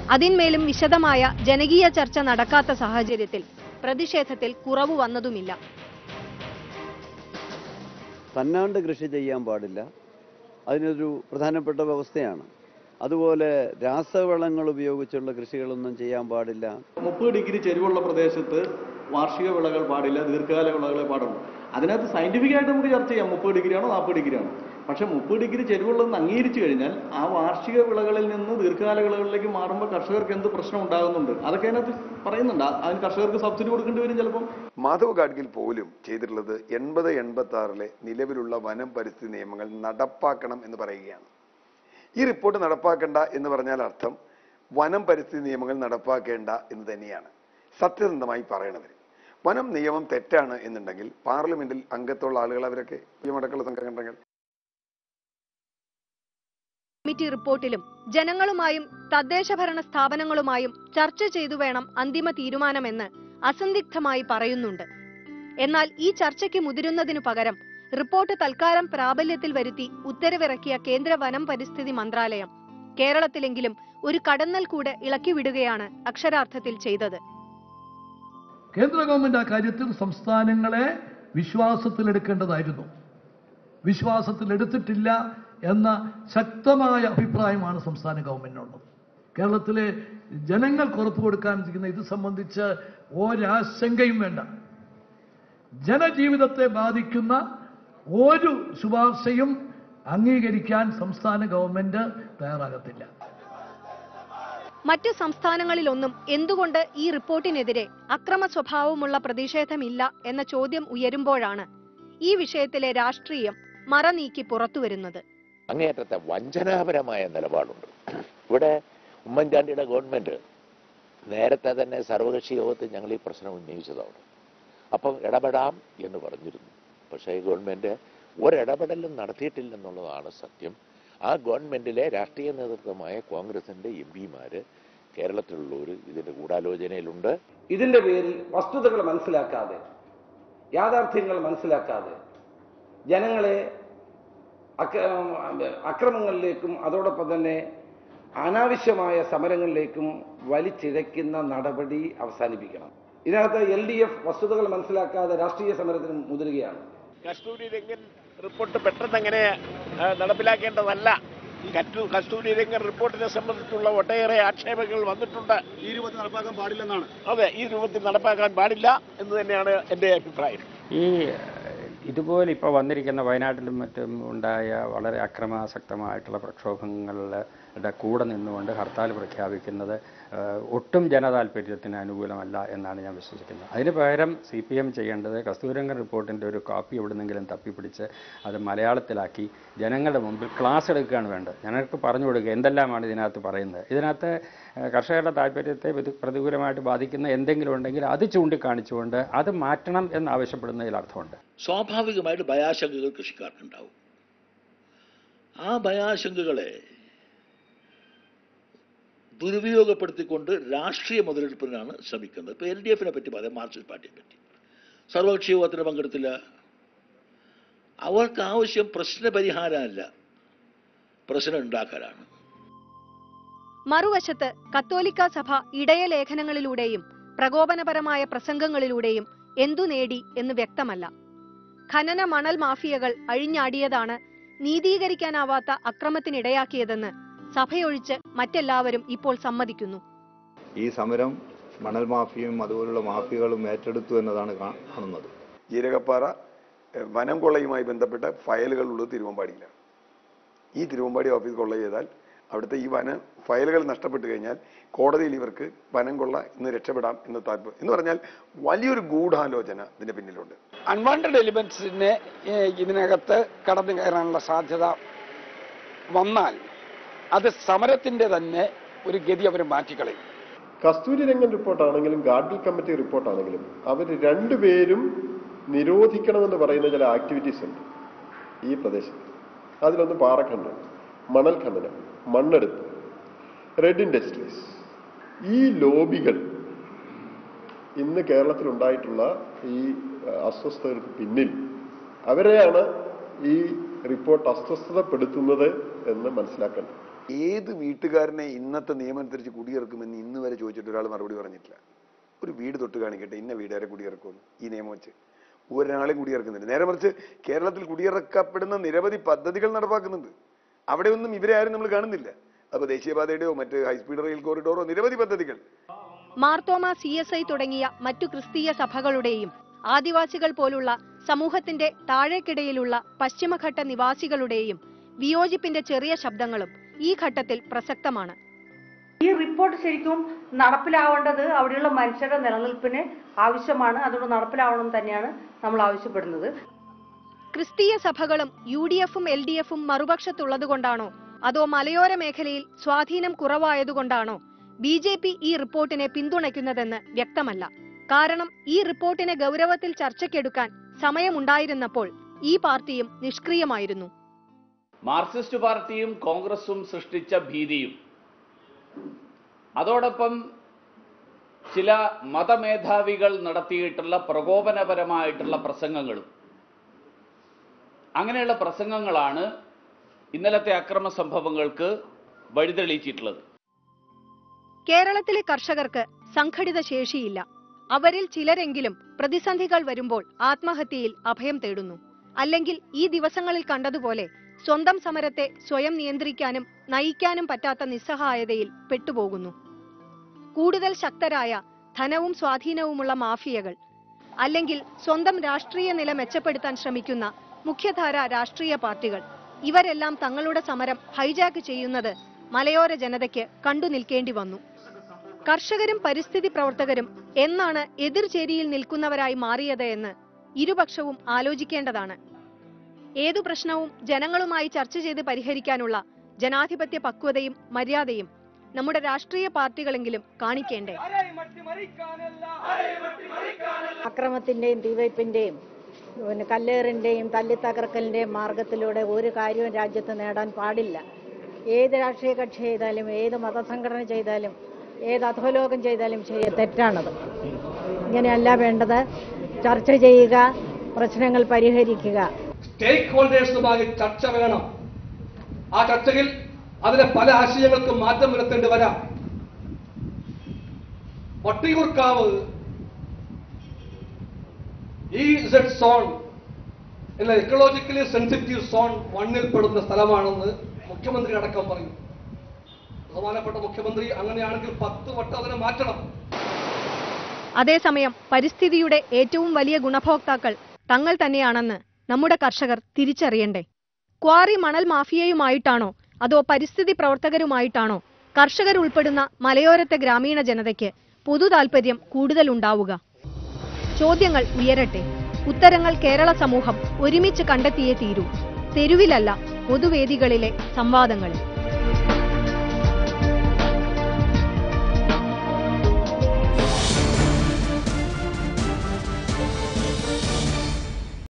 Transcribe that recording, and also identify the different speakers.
Speaker 1: അതിന്മേലും വിശദമായ ജനകീയ ചർച്ച നടക്കാത്ത സാഹചര്യത്തിൽ പ്രതിഷേധത്തിൽ കുറവ് വന്നതുമില്ല
Speaker 2: തന്നാണ്ട് കൃഷി ചെയ്യാൻ പാടില്ല അതിനൊരു പ്രധാനപ്പെട്ട വ്യവസ്ഥയാണ് അതുപോലെ രാസവളങ്ങൾ ഉപയോഗിച്ചുള്ള കൃഷികളൊന്നും ചെയ്യാൻ പാടില്ല
Speaker 3: മുപ്പത് ഡിഗ്രി ചെരിവുള്ള പ്രദേശത്ത് വാർഷിക വിളകൾ പാടില്ല ദീർഘകാല വിളകളെ പാടുള്ളൂ അതിനകത്ത് സയന്റിഫിക് ആയിട്ട് നമുക്ക് ചർച്ച ചെയ്യാം മുപ്പത് ഡിഗ്രിയാണോ നാൽപ്പത് ഡിഗ്രിയാണോ പക്ഷെ മുപ്പത് ഡിഗ്രി ചെരിവുള്ളതെന്ന് അംഗീകരിച്ചു കഴിഞ്ഞാൽ ആ വാർഷിക വിളകളിൽ നിന്ന് ദീർഘകാല വിളകളിലേക്ക് മാറുമ്പോൾ കർഷകർക്ക് എന്ത് പ്രശ്നം ഉണ്ടാകുന്നുണ്ട് അതൊക്കെ അതിനകത്ത് പറയുന്നുണ്ട് ആ- അതിന് കർഷകർക്ക് സബ്സിഡി കൊടുക്കേണ്ടി വരും ചിലപ്പം
Speaker 4: മാധവ് ഗാഡ്ഗിൽ പോലും ചെയ്തിട്ടുള്ളത് എൺപത് എൺപത്തി ആറിലെ നിലവിലുള്ള വനം പരിസ്ഥിതി നിയമങ്ങൾ നടപ്പാക്കണം എന്ന് പറയുകയാണ് ഈ റിപ്പോർട്ട് നടപ്പാക്കണ്ട എന്ന് പറഞ്ഞാൽ അർത്ഥം വനം പരിസ്ഥിതി നിയമങ്ങൾ നടപ്പാക്കേണ്ട എന്ന് തന്നെയാണ് സത്യസന്ധമായി പറയണവർ വനം നിയമം തെറ്റാണ് എന്നുണ്ടെങ്കിൽ പാർലമെന്റിൽ അംഗത്തുള്ള ആളുകൾ അവരൊക്കെ ഈ മടക്കുള്ള സംഘടനകൾ
Speaker 1: കമ്മിറ്റി റിപ്പോർട്ടിലും ജനങ്ങളുമായും തദ്ദേശ ഭരണ സ്ഥാപനങ്ങളുമായും ചർച്ച ചെയ്തു വേണം അന്തിമ തീരുമാനമെന്ന് അസന്ദിഗ്ധമായി പറയുന്നുണ്ട് എന്നാൽ ഈ ചർച്ചയ്ക്ക് മുതിരുന്നതിനു പകരം റിപ്പോർട്ട് തൽക്കാലം പ്രാബല്യത്തിൽ വരുത്തി ഉത്തരവിറക്കിയ കേന്ദ്ര വനം പരിസ്ഥിതി മന്ത്രാലയം കേരളത്തിലെങ്കിലും ഒരു കടന്നൽ കൂടെ ഇളക്കിവിടുകയാണ് അക്ഷരാർത്ഥത്തിൽ ചെയ്തത്
Speaker 5: കേന്ദ്ര ഗവൺമെന്റ് ആ കാര്യത്തിൽ സംസ്ഥാനങ്ങളെ വിശ്വാസത്തിലെടുക്കേണ്ടതായിരുന്നു വിശ്വാസത്തിലെടുത്തിട്ടില്ല എന്ന ശക്തമായ അഭിപ്രായമാണ് സംസ്ഥാന ഗവൺമെന്റിനുള്ളത് കേരളത്തിലെ ജനങ്ങൾക്ക് ഉറപ്പ് കൊടുക്കാനിരിക്കുന്ന ഇത് സംബന്ധിച്ച് ഒരാശങ്കയും വേണ്ട ജനജീവിതത്തെ ബാധിക്കുന്ന ഒരു ശുപാർശയും അംഗീകരിക്കാൻ സംസ്ഥാന ഗവൺമെന്റ് തയ്യാറാകത്തില്ല
Speaker 1: മറ്റ് സംസ്ഥാനങ്ങളിലൊന്നും എന്തുകൊണ്ട് ഈ റിപ്പോർട്ടിനെതിരെ അക്രമ സ്വഭാവമുള്ള പ്രതിഷേധമില്ല എന്ന ചോദ്യം ഉയരുമ്പോഴാണ് ഈ വിഷയത്തിലെ രാഷ്ട്രീയം മറനീക്കി പുറത്തുവരുന്നത്
Speaker 6: അങ്ങേയറ്റത്തെ വഞ്ചനാപരമായ നിലപാടുണ്ട് ഇവിടെ ഉമ്മൻചാണ്ടിയുടെ ഗവൺമെന്റ് നേരത്തെ തന്നെ സർവകക്ഷി യോഗത്തിൽ ഞങ്ങൾ ഈ പ്രശ്നം ഉന്നയിച്ചതാണ് അപ്പം ഇടപെടാം എന്ന് പറഞ്ഞിരുന്നു പക്ഷേ ഈ ഗവൺമെന്റ് ഒരിടപെടലും നടത്തിയിട്ടില്ലെന്നുള്ളതാണ് സത്യം ആ ഗവൺമെന്റിലെ രാഷ്ട്രീയ നേതൃത്വമായ കോൺഗ്രസിന്റെ എം പിമാര് കേരളത്തിലുള്ളവർ ഇതിന്റെ ഗൂഢാലോചനയിലുണ്ട്
Speaker 7: ഇതിന്റെ പേരിൽ വസ്തുതകൾ മനസ്സിലാക്കാതെ യാഥാർത്ഥ്യങ്ങൾ മനസ്സിലാക്കാതെ ജനങ്ങളെ അക്ര- അക്രമങ്ങളിലേക്കും അതോടൊപ്പം തന്നെ അനാവശ്യമായ സമരങ്ങളിലേക്കും വലിച്ചിഴയ്ക്കുന്ന നടപടി അവസാനിപ്പിക്കണം ഇതിനകത്ത് എൽ ഡി എഫ് വസ്തുതകൾ മനസ്സിലാക്കാതെ രാഷ്ട്രീയ സമരത്തിന് മുതിരുകയാണ്
Speaker 6: കസ്തൂരി രംഗൻ റിപ്പോർട്ട് പെട്ടെന്ന് അങ്ങനെ നടപ്പിലാക്കേണ്ടതല്ല കസ്തൂരി രംഗൻ റിപ്പോർട്ടിനെ സംബന്ധിച്ചുള്ള ഒട്ടേറെ ആക്ഷേപങ്ങൾ വന്നിട്ടുണ്ട്
Speaker 3: ഈ രൂപത്തിൽ നടപ്പാക്കാൻ പാടില്ലെന്നാണ്
Speaker 6: അതെ ഈ രൂപത്തിൽ നടപ്പാക്കാൻ പാടില്ല എന്ന് തന്നെയാണ് എൻ്റെ അഭിപ്രായം
Speaker 8: ഈ ഇതുപോലെ ഇപ്പോൾ വന്നിരിക്കുന്ന വയനാട്ടിലും മറ്റും ഉണ്ടായ വളരെ അക്രമാസക്തമായിട്ടുള്ള പ്രക്ഷോഭങ്ങളുടെ കൂടെ നിന്നുകൊണ്ട് ഹർത്താൽ പ്രഖ്യാപിക്കുന്നത് ഏഹ്, ഒട്ടും ജനതാൽപര്യത്തിന് അനുകൂലമല്ല എന്നാണ് ഞാൻ വിശ്വസിക്കുന്നത് അതിന് പകരം സി പി എം ചെയ്യേണ്ടത് കസ്തൂരംഗൻ റിപ്പോർട്ടിൻ്റെ ഒരു കോപ്പി എവിടുന്നെങ്കിലും തപ്പിപ്പിടിച്ച് അത് മലയാളത്തിലാക്കി ജനങ്ങളുടെ മുമ്പിൽ ക്ലാസ് എടുക്കുകയാണ് വേണ്ടത് ജനങ്ങൾക്ക് പറഞ്ഞു കൊടുക്കുക എന്തെല്ലാമാണ് ഇതിനകത്ത് പറയുന്നത് ഇതിനകത്ത് ഏഹ്, കർഷകരുടെ താല്പര്യത്തെ പ്രതി- പ്രതികൂലമായിട്ട് ബാധിക്കുന്ന എന്തെങ്കിലും ഉണ്ടെങ്കിൽ അത് ചൂണ്ടിക്കാണിച്ചുകൊണ്ട് അത് മാറ്റണം എന്ന് ആവശ്യപ്പെടുന്നതിൽ അർത്ഥമുണ്ട്
Speaker 9: സ്വാഭാവികമായിട്ട് ഭയാശങ്കകൾ കൃഷിക്കാർക്കുണ്ടാവും ആ ഭയാശങ്കകളെ ദുരുപയോഗപ്പെടുത്തിക്കൊണ്ട് രാഷ്ട്രീയ മുതലെടുപ്പിനാണ് ശ്രമിക്കുന്നത് ഇപ്പോൾ എൽ ഡി എഫിനെ പറ്റി പറയാം മാർക്സിസ്റ്റ് പാർട്ടിയെ പറ്റി സർവകക്ഷി യോഗത്തിന് പങ്കെടുത്തില്ല അവർക്ക് ആവശ്യം പ്രശ്നപരിഹാരമല്ല പ്രശ്നം ഉണ്ടാക്കലാണ്
Speaker 1: മറുവശത്ത് കത്തോലിക്ക സഭ ഇടയലേഖനങ്ങളിലൂടെയും പ്രകോപനപരമായ പ്രസംഗങ്ങളിലൂടെയും എന്തു നേടി എന്ന് വ്യക്തമല്ല ഖനന മണൽ മാഫിയകൾ അഴിഞ്ഞാടിയതാണ് നീതീകരിക്കാനാവാത്ത അക്രമത്തിനിടയാക്കിയതെന്ന് സഭയൊഴിച്ച് മറ്റെല്ലാവരും ഇപ്പോൾ സമ്മതിക്കുന്നു
Speaker 10: ഈ സമരം മണൽ മാഫിയയും അതുപോലുള്ള മാഫിയകളും ഏറ്റെടുത്തു എന്നതാണ് കാ- കാണുന്നത്
Speaker 4: ജീരകപ്പാറ എഹ്, വനം കൊള്ളയുമായി ബന്ധപ്പെട്ട ഫയലുകൾ ഉള്ളത് തിരുവമ്പാടിയിലാണ് ഈ തിരുവമ്പാടി ഓഫീസ് കൊള്ള ചെയ്താൽ അവിടുത്തെ ഈ വന ഫയലുകൾ നഷ്ടപ്പെട്ടു കഴിഞ്ഞാൽ കോടതിയിൽ ഇവർക്ക് വനം കൊള്ള ഇന്ന് രക്ഷപ്പെടാം എന്ന് താല്പര്യം എന്ന് പറഞ്ഞാൽ വലിയൊരു ഗൂഢാലോചന ഇതിന്റെ പിന്നിലുണ്ട്
Speaker 11: അൺവാണ്ടഡ് എലിമെന്റ്സിനെ ഇതിനകത്ത് കടന്നു കയറാനുള്ള സാധ്യത വന്നാൽ അത് സമരത്തിന്റെ തന്നെ ഒരു ഗതി അവർ മാറ്റിക്കളയും
Speaker 12: കസ്തൂരി രംഗൻ റിപ്പോർട്ടാണെങ്കിലും ഗാഡ്ഗിൽ കമ്മിറ്റി റിപ്പോർട്ടാണെങ്കിലും അവർ രണ്ടുപേരും നിരോധിക്കണമെന്ന് പറയുന്ന ചില ആക്ടിവിറ്റീസ് ഉണ്ട് ഈ പ്രദേശത്ത് അതിലൊന്ന് പാറഖണ്ഡനം മണൽ ഖനനം മണ്ണെടുപ്പ് റെഡ് ഇൻഡസ്ട്രീസ് ഈ ലോബികൾ ഇന്ന് കേരളത്തിൽ ഉണ്ടായിട്ടുള്ള ഈ അഹ്, അസ്വസ്ഥതകൾക്ക് പിന്നിൽ അവരെയാണ് ഈ റിപ്പോർട്ട് അസ്വസ്ഥതപ്പെടുത്തുന്നത് എന്ന് മനസ്സിലാക്കേണ്ടത്
Speaker 4: ഏത് വീട്ടുകാരനെ ഇന്നത്തെ നിയമം അനുസരിച്ച് കുടിയിറക്കുമെന്ന് ഇന്ന് വരെ ചോദിച്ചിട്ട് ഒരാൾ മറുപടി പറഞ്ഞിട്ടില്ല ഒരു വീട് തൊട്ട് കാണിക്കട്ടെ ഇന്ന വീട്ടുകാരെ കുടിയിറക്കുമെന്ന് ഈ നിയമം വെച്ച് ഒരാളെയും കുടിയിറക്കുന്നില്ല നേരെ മറിച്ച് കേരളത്തിൽ കുടിയിറക്കപ്പെടുന്ന നിരവധി പദ്ധതികൾ നടപ്പാക്കുന്നുണ്ട് അവിടെയൊന്നും ഇവരെ ആരും നമ്മൾ കാണുന്നില്ല അപ്പൊ ദേശീയപാതയുടെയോ മറ്റ് ഹൈസ്പീഡ് റെയിൽ കോറിഡോറോ നിരവധി പദ്ധതികൾ
Speaker 1: മാർത്തോമ സി എസ് ഐ തുടങ്ങിയ മറ്റു ക്രിസ്തീയ സഭകളുടെയും ആദിവാസികൾ പോലുള്ള സമൂഹത്തിന്റെ താഴേക്കിടയിലുള്ള പശ്ചിമഘട്ട നിവാസികളുടെയും വിയോജിപ്പിന്റെ ചെറിയ ശബ്ദങ്ങളും ഈ ഘട്ടത്തിൽ പ്രസക്തമാണ്
Speaker 13: ഈ റിപ്പോർട്ട് ശരിക്കും നടപ്പിലാവേണ്ടത് അവിടെയുള്ള മനുഷ്യരുടെ നിലനിൽപ്പിന് ആവശ്യമാണ് അതുകൊണ്ട് നടപ്പിലാവണം തന്നെയാണ് നമ്മൾ ആവശ്യപ്പെടുന്നത്
Speaker 1: ക്രിസ്തീയ സഭകളും യു ഡി എഫും എൽ ഡി എഫും മറുപക്ഷത്തുള്ളതുകൊണ്ടാണോ അതോ മലയോര മേഖലയിൽ സ്വാധീനം കുറവായതുകൊണ്ടാണോ ബി ജെ പി ഈ റിപ്പോർട്ടിനെ പിന്തുണയ്ക്കുന്നതെന്ന് വ്യക്തമല്ല കാരണം ഈ റിപ്പോർട്ടിനെ ഗൗരവത്തിൽ ചർച്ചയ്ക്കെടുക്കാൻ സമയമുണ്ടായിരുന്നപ്പോൾ ഈ പാർട്ടിയും നിഷ്ക്രിയമായിരുന്നു
Speaker 14: മാർക്സിസ്റ്റ് പാർട്ടിയും കോൺഗ്രസും സൃഷ്ടിച്ച ഭീതിയും അതോടൊപ്പം ചില മതമേധാവികൾ നടത്തിയിട്ടുള്ള പ്രകോപനപരമായിട്ടുള്ള പ്രസംഗങ്ങളും അങ്ങനെയുള്ള പ്രസംഗങ്ങളാണ് ഇന്നലത്തെ അക്രമ സംഭവങ്ങൾക്ക് വഴിതെളിയിച്ചിട്ടുള്ളത്
Speaker 1: കേരളത്തിലെ കർഷകർക്ക് സംഘടിത ശേഷിയില്ല അവരിൽ ചിലരെങ്കിലും പ്രതിസന്ധികൾ വരുമ്പോൾ ആത്മഹത്യയിൽ അഭയം തേടുന്നു അല്ലെങ്കിൽ ഈ ദിവസങ്ങളിൽ കണ്ടതുപോലെ സ്വന്തം സമരത്തെ സ്വയം നിയന്ത്രിക്കാനും നയിക്കാനും പറ്റാത്ത നിസ്സഹായതയിൽ പെട്ടുപോകുന്നു കൂടുതൽ ശക്തരായ ധനവും സ്വാധീനവുമുള്ള മാഫിയകൾ അല്ലെങ്കിൽ സ്വന്തം രാഷ്ട്രീയ നില മെച്ചപ്പെടുത്താൻ ശ്രമിക്കുന്ന മുഖ്യധാര രാഷ്ട്രീയ പാർട്ടികൾ ഇവരെല്ലാം തങ്ങളുടെ സമരം ഹൈജാക്ക് ചെയ്യുന്നത് മലയോര ജനതയ്ക്ക് കണ്ടു നിൽക്കേണ്ടി വന്നു കർഷകരും പരിസ്ഥിതി പ്രവർത്തകരും എന്നാണ് എതിർചേരിയിൽ നിൽക്കുന്നവരായി മാറിയത് എന്ന് ഇരുപക്ഷവും ആലോചിക്കേണ്ടതാണ് ഏതു പ്രശ്നവും ജനങ്ങളുമായി ചർച്ച ചെയ്ത് പരിഹരിക്കാനുള്ള ജനാധിപത്യ പക്വതയും മര്യാദയും നമ്മുടെ രാഷ്ട്രീയ പാർട്ടികളെങ്കിലും കാണിക്കേണ്ടേ
Speaker 15: അക്രമത്തിന്റെയും തീവയ്പിന്റെയും പിന്നെ കല്ലേറിന്റെയും തല്ലിത്തകർക്കലിന്റെയും മാർഗത്തിലൂടെ ഒരു കാര്യവും രാജ്യത്ത് നേടാൻ പാടില്ല ഏത് രാഷ്ട്രീയ കക്ഷി ചെയ്താലും ഏത് മതസംഘടന ചെയ്താലും ഏത് അധോലോകം ചെയ്താലും ചെയ്യ തെറ്റാണത് ഇങ്ങനെയല്ല വേണ്ടത് ചർച്ച ചെയ്യുക പ്രശ്നങ്ങൾ പരിഹരിക്കുക
Speaker 16: സ്റ്റേക്ക് ഹോൾഡേഴ്സുമായി ചർച്ച വേണം ആ ചർച്ചയിൽ അതിലെ പല ആശയങ്ങൾക്കും മാറ്റം വരുത്തേണ്ടി വരാം വട്ടിയൂർക്കാവ് ഈ സെഡ് സോൺ എന്ന എക്കോളജിക്കലി സെൻസിറ്റീവ് സോൺ വണ്ണിൽ പെടുന്ന സ്ഥലമാണെന്ന് മുഖ്യമന്ത്രി അടക്കം പറയും ബഹുമാനപ്പെട്ട മുഖ്യമന്ത്രി അങ്ങനെയാണെങ്കിൽ പത്ത് വട്ടം അതിനെ മാറ്റണം
Speaker 1: അതേസമയം പരിസ്ഥിതിയുടെ ഏറ്റവും വലിയ ഗുണഭോക്താക്കൾ തങ്ങൾ തന്നെയാണെന്ന് നമ്മുടെ കർഷകർ തിരിച്ചറിയണ്ടേ ക്വാറി മണൽ മാഫിയയുമായിട്ടാണോ അതോ പരിസ്ഥിതി പ്രവർത്തകരുമായിട്ടാണോ കർഷകർ ഉൾപ്പെടുന്ന മലയോരത്തെ ഗ്രാമീണ ജനതയ്ക്ക് പൊതു താൽപര്യം കൂടുതലുണ്ടാവുക ചോദ്യങ്ങൾ ഉയരട്ടെ ഉത്തരങ്ങൾ കേരള സമൂഹം ഒരുമിച്ച് കണ്ടെത്തിയേ തീരൂ തെരുവിലല്ല പൊതുവേദികളിലെ സംവാദങ്ങളിൽ